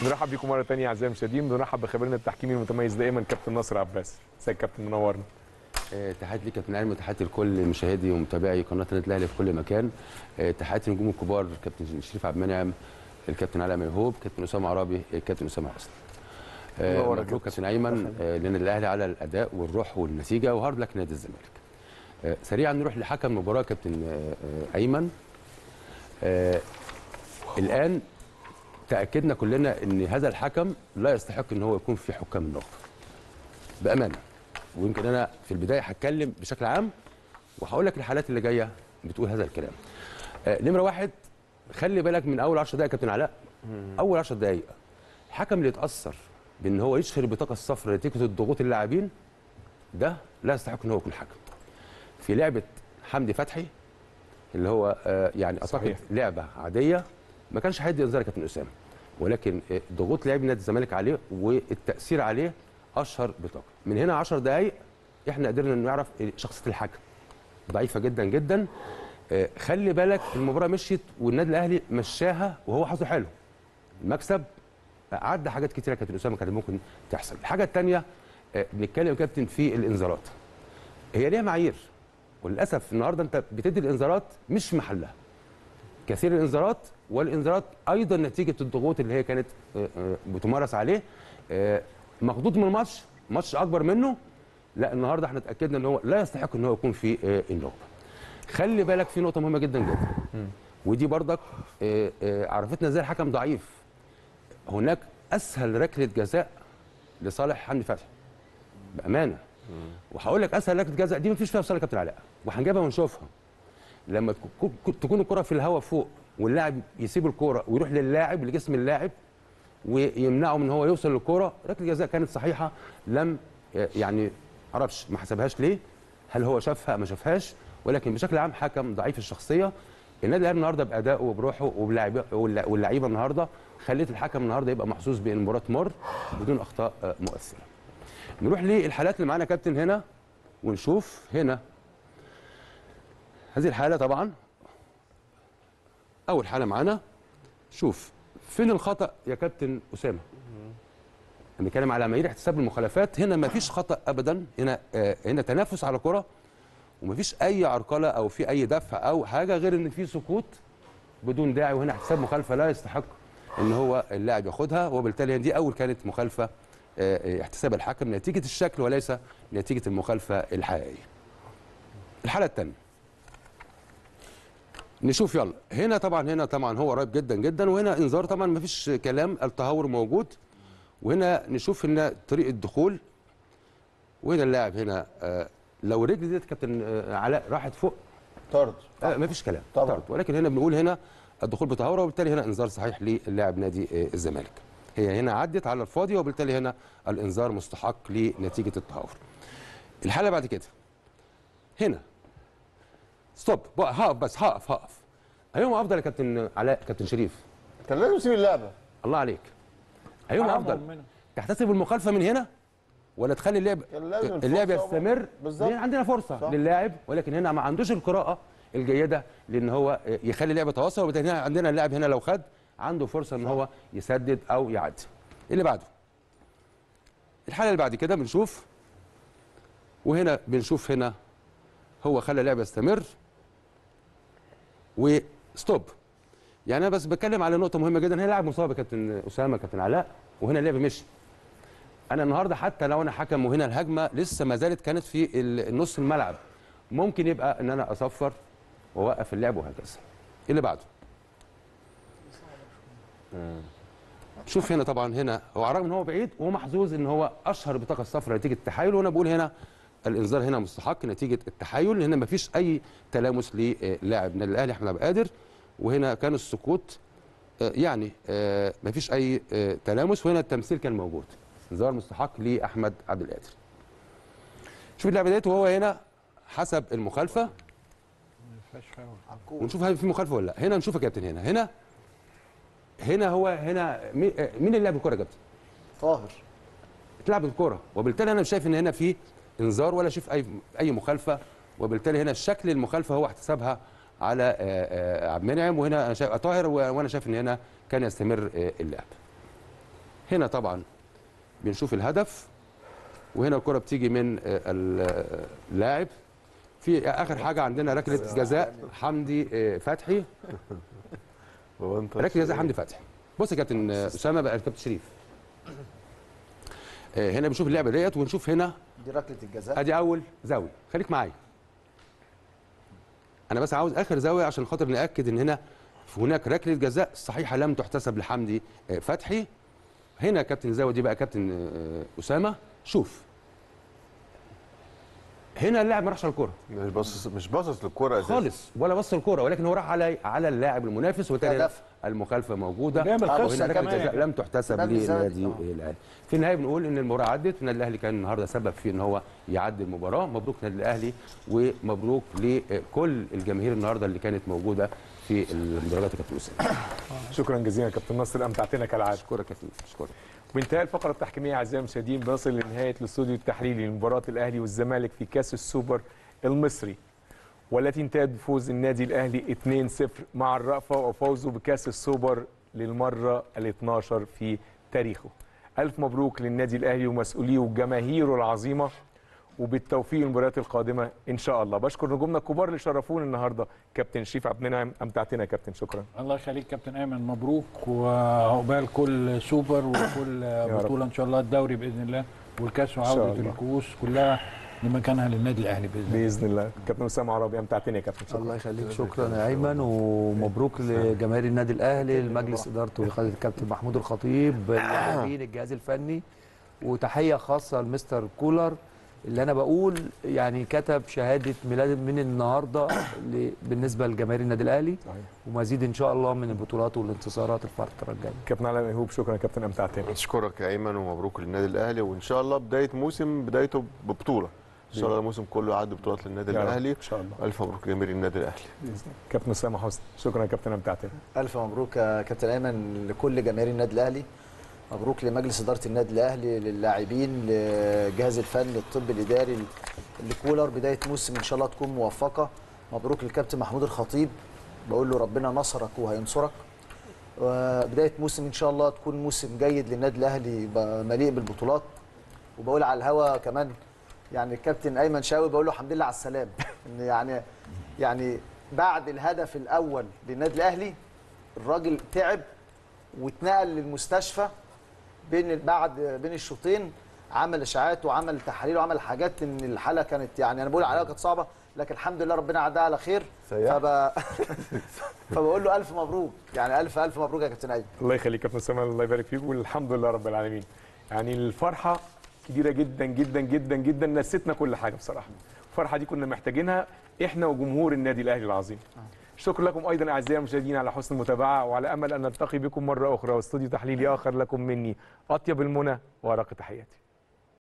نرحب بيكم مره ثانيه اعزائي المشاهدين بنرحب بخبيرنا التحكيمي المتميز دائما كابتن ناصر عباس ازيك يا كابتن منورنا آه، تحياتي ليك كابتن علي وتحياتي لكل مشاهدي ومتابعي قناه النادي الاهلي في كل مكان آه، تحياتي للنجوم الكبار كابتن شريف عبد المنعم الكابتن علاء ميهوب كابتن اسامه عرابي الكابتن اسامه حسني آه، منور يا مبروك كابتن. كابتن ايمن آه، للنادي الاهلي على الاداء والروح والنتيجه وهارد لك نادي الزمالك آه، سريعا نروح لحكم المباراه كابتن آه، آه، ايمن آه، الان تاكدنا كلنا ان هذا الحكم لا يستحق ان هو يكون في حكام النقطه بامانه ويمكن انا في البدايه هتكلم بشكل عام وهقول لك الحالات اللي جايه بتقول هذا الكلام آه نمره واحد خلي بالك من اول 10 دقائق يا كابتن علاء اول 10 دقائق الحكم اللي يتاثر بان هو يشهر البطاقه الصفراء نتيجه الضغوط اللاعبين ده لا يستحق ان هو يكون حكم في لعبه حمدي فتحي اللي هو آه يعني اعتقد صحيح. لعبه عاديه ما كانش هيدي انذار يا كابتن اسامه ولكن آه، ضغوط لاعبي نادي الزمالك عليه والتاثير عليه اشهر بطاقه من هنا 10 دقائق احنا قدرنا نعرف شخصيه الحكم ضعيفه جدا جدا آه، خلي بالك المباراه مشيت والنادي الاهلي مشاها وهو حظه حلو المكسب عدى حاجات كتيره كابتن اسامه كانت ممكن تحصل الحاجه الثانيه بنتكلم يا كابتن في الانذارات هي ليها معايير وللاسف النهارده انت بتدي الانذارات مش في محلها كثير الانذارات والانذارات ايضا نتيجه الضغوط اللي هي كانت آه، آه، بتمارس عليه آه، مخضوض من الماتش ماتش اكبر منه لا النهارده احنا اتاكدنا ان هو لا يستحق ان هو يكون في آه، النقطه خلي بالك في نقطه مهمه جدا جدا ودي برضك آه، آه، عرفتنا ازاي الحكم ضعيف هناك اسهل ركله جزاء لصالح حمدي فتحي بامانه وهقول لك اسهل ركله جزاء دي مفيش فيها صالح كابتن علاء وهنجيبها ونشوفها لما تكون- تكون الكره في الهواء فوق واللاعب يسيب الكره ويروح للاعب لجسم اللاعب ويمنعه من هو يوصل للكره ركله جزاء كانت صحيحه لم يعني معرفش ما حسبهاش ليه هل هو شافها ما شافهاش ولكن بشكل عام حكم ضعيف الشخصيه النادي الاهلي النهارده بادائه وبروحه وبلاعبه واللع- واللعيبه النهارده خليت الحكم النهارده يبقى محظوظ بان المباراه تمر بدون اخطاء آه، مؤثره نروح للحالات اللي معانا كابتن هنا ونشوف هنا هذه الحاله طبعا اول حاله معانا شوف فين الخطا يا كابتن اسامه بنتكلم على معايير احتساب المخالفات هنا ما فيش خطا ابدا هنا آه هنا تنافس على كره وما فيش اي عرقله او في اي دفع او حاجه غير ان في سقوط بدون داعي وهنا احتساب مخالفه لا يستحق ان هو اللاعب ياخدها وبالتالي دي اول كانت مخالفه آه، آه، احتساب الحكم نتيجه الشكل وليس نتيجه المخالفه الحقيقيه. الحاله الثانيه نشوف يلا هنا طبعا هنا طبعا هو قريب جدا جدا وهنا انذار طبعا ما فيش كلام التهور موجود وهنا نشوف هنا طريقه دخول وهنا اللاعب هنا آه لو الرجل ديت كابتن آه علاء راحت فوق طرد آه ما فيش كلام طبعاً. طرد ولكن هنا بنقول هنا الدخول بتهوره وبالتالي هنا انذار صحيح للاعب نادي آه الزمالك هي هنا عدت على الفاضيه وبالتالي هنا الانذار مستحق لنتيجه التهور الحاله بعد كده هنا ستوب بقى هقف بس هقف هقف ايهما افضل يا كابتن علاء كابتن شريف كان لازم يسيب اللعبه الله عليك ايهما حرام افضل منه. تحتسب المخالفه من هنا ولا تخلي اللعب كان لازم اللعب الفرصة يستمر بالظبط. لأن عندنا فرصه صح. للاعب ولكن هنا ما عندوش القراءه الجيده لان هو يخلي اللعب يتواصل وبالتالي هنا عندنا اللاعب هنا لو خد عنده فرصه ان هو يسدد او يعدي اللي بعده الحاله اللي بعد كده بنشوف وهنا بنشوف هنا هو خلى اللعب يستمر وستوب يعني انا بس بتكلم على نقطه مهمه جدا هنا لاعب مصاب يا كابتن اسامه كابتن علاء وهنا اللعب مشي انا النهارده حتى لو انا حكم وهنا الهجمه لسه ما زالت كانت في ال- نص الملعب ممكن يبقى ان انا اصفر واوقف اللعب وهكذا اللي بعده شوف هنا طبعا هنا هو على الرغم ان هو بعيد وهو محظوظ ان هو اشهر بطاقه الصفراء نتيجه التحايل وانا بقول هنا الانذار هنا مستحق نتيجه التحايل هنا ما فيش اي تلامس للاعب النادي الاهلي احمد عبد القادر وهنا كان السقوط آه، يعني ما فيش اي آه، تلامس وهنا التمثيل كان موجود انذار مستحق لاحمد عبد القادر شوف اللعبه ديت وهو هنا حسب المخالفه ونشوف هل في مخالفه ولا لا هنا نشوف يا كابتن هنا هنا هنا هو هنا مي- آه، مين اللي لعب الكوره يا كابتن طاهر اتلعب الكوره وبالتالي انا مش شايف ان هنا في انذار ولا شايف اي اي مخالفه وبالتالي هنا شكل المخالفه هو احتسابها على آه، آه، عبد المنعم وهنا أنا شايف طاهر و- وانا شايف ان هنا كان يستمر آه، اللعب هنا طبعا بنشوف الهدف وهنا الكره بتيجي من آه، ال- اللاعب في اخر حاجه عندنا ركله جزاء حمدي آه، فتحي هو انت ركله جزاء حمدي فتحي بص يا كابتن آه، اسامه بقى كابتن شريف آه، هنا بنشوف اللعبه ديت ونشوف هنا دي ركله الجزاء ادي اول زاويه خليك معايا انا بس عاوز اخر زاويه عشان خاطر ناكد ان هنا هناك ركله جزاء صحيحه لم تحتسب لحمدي آه، فتحي هنا كابتن الزاويه دي بقى كابتن آه، اسامه شوف هنا اللاعب ما راحش على الكوره مش باصص مش باصص للكوره اساسا خالص ولا بص الكوره ولكن هو راح على على اللاعب المنافس وبالتالي هدف. المخالفه موجوده بيعمل وهنا قصة ركله كمان. جزاء لم تحتسب نادي الزمالك. لنادي آه. الاهلي في النهايه بنقول ان المباراه عدت النادي الاهلي كان النهارده سبب في ان هو يعدي المباراه مبروك نادي الاهلي ومبروك لكل الجماهير النهارده اللي كانت موجوده في المدرجات يا كابتن اسامه شكرا جزيلا يا كابتن نصر امتعتنا كالعاده اشكرك يا كابتن اشكرك بانتهاء الفقره التحكيميه اعزائي المشاهدين بنصل لنهايه الاستوديو التحليلي لمباراه الاهلي والزمالك في كاس السوبر المصري والتي انتهت بفوز النادي الاهلي 2-0 مع الرأفة وفوزه بكاس السوبر للمره ال 12 في تاريخه. الف مبروك للنادي الاهلي ومسؤوليه وجماهيره العظيمه وبالتوفيق المباريات القادمه ان شاء الله. بشكر نجومنا الكبار اللي شرفونا النهارده كابتن شريف عبد المنعم امتعتنا يا كابتن شكرا. الله يخليك كابتن ايمن مبروك وعقبال كل سوبر وكل رب. بطوله ان شاء الله الدوري باذن الله والكاس شاء وعوده الله. الكؤوس كلها لمكانها للنادي الاهلي باذن الله باذن الله. كابتن اسامه عرابي امتعتني يا كابتن شكرا. الله يخليك شكرا يا ايمن ومبروك لجماهير النادي الاهلي لمجلس ادارته وقياده الكابتن محمود الخطيب اللاعبين الجهاز الفني وتحيه خاصه لمستر كولر اللي انا بقول يعني كتب شهاده ميلاد من النهارده ل- بالنسبه لجماهير النادي الاهلي صحيح. ومزيد ان شاء الله من البطولات والانتصارات الفتره الجايه كابتن علاء ميهوب شكرا يا كابتن امتعتني. اشكرك يا ايمن ومبروك للنادي الاهلي وان شاء الله بدايه موسم بدايته ببطوله ان شاء الله الموسم كله يعدي بطولات للنادي يا رب. الاهلي ان شاء الله. الف مبروك لجماهير النادي الاهلي بإذن الله. كابتن اسامه حسني شكرا يا كابتن امتعتني. ألف مبروك يا كابتن أيمن لكل جماهير النادي الأهلي مبروك لمجلس إدارة النادي الأهلي للاعبين للجهاز الفني الطب الإداري لكولر بداية موسم إن شاء الله تكون موفقة مبروك للكابتن محمود الخطيب بقول له ربنا نصرك وهينصرك وبداية موسم إن شاء الله تكون موسم جيد للنادي الأهلي يبقى مليء بالبطولات وبقول على الهوا كمان يعني الكابتن أيمن شاوي بقول له الحمد لله على السلامة إن يعني يعني بعد الهدف الأول للنادي الأهلي الراجل تعب واتنقل للمستشفى بين بعد بين الشوطين عمل اشاعات وعمل تحاليل وعمل حاجات ان الحاله كانت يعني انا بقول عليها كانت صعبه لكن الحمد لله ربنا عداها على خير سيح. فب... فبقول له الف مبروك يعني الف الف مبروك يا كابتن ايمن الله يخليك يا كابتن اسامه الله يبارك فيك والحمد لله رب العالمين. يعني الفرحه كبيره جدا جدا جدا جدا نسيتنا كل حاجه بصراحه. الفرحه دي كنا محتاجينها احنا وجمهور النادي الاهلي العظيم. شكرا لكم ايضا اعزائي المشاهدين على حسن المتابعه وعلى امل ان نلتقي بكم مره اخرى واستوديو تحليلي اخر لكم مني اطيب المنى وارق تحياتي.